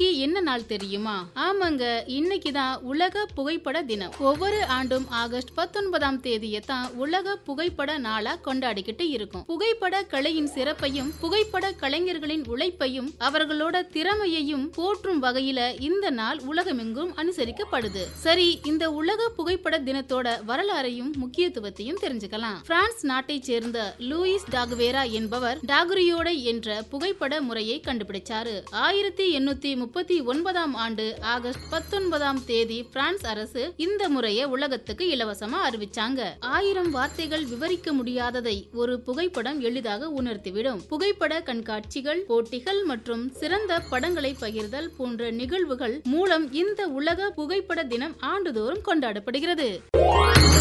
இன்னைக்கு என்ன நாள் தெரியுமா ஆமாங்க இன்னைக்கு தான் உலக புகைப்பட தினம் ஒவ்வொரு ஆண்டும் ஆகஸ்ட் பத்தொன்பதாம் தேதியை தான் உலக புகைப்பட நாளா கொண்டாடிக்கிட்டு இருக்கும் புகைப்பட கலையின் சிறப்பையும் புகைப்பட கலைஞர்களின் உழைப்பையும் அவர்களோட திறமையையும் போற்றும் வகையில இந்த நாள் உலகமெங்கும் அனுசரிக்கப்படுது சரி இந்த உலக புகைப்பட தினத்தோட வரலாறையும் முக்கியத்துவத்தையும் தெரிஞ்சுக்கலாம் பிரான்ஸ் நாட்டைச் சேர்ந்த லூயிஸ் டாகுவேரா என்பவர் டாகுரியோடை என்ற புகைப்பட முறையை கண்டுபிடிச்சாரு ஆயிரத்தி எண்ணூத்தி முப்பத்தி ஒன்பதாம் ஆண்டு ஆகஸ்ட் பத்தொன்பதாம் தேதி பிரான்ஸ் அரசு இந்த முறையை உலகத்துக்கு இலவசமா அறிவிச்சாங்க ஆயிரம் வார்த்தைகள் விவரிக்க முடியாததை ஒரு புகைப்படம் எளிதாக உணர்த்திவிடும் புகைப்பட கண்காட்சிகள் போட்டிகள் மற்றும் சிறந்த படங்களை பகிர்தல் போன்ற நிகழ்வுகள் மூலம் இந்த உலக புகைப்பட தினம் ஆண்டுதோறும் கொண்டாடப்படுகிறது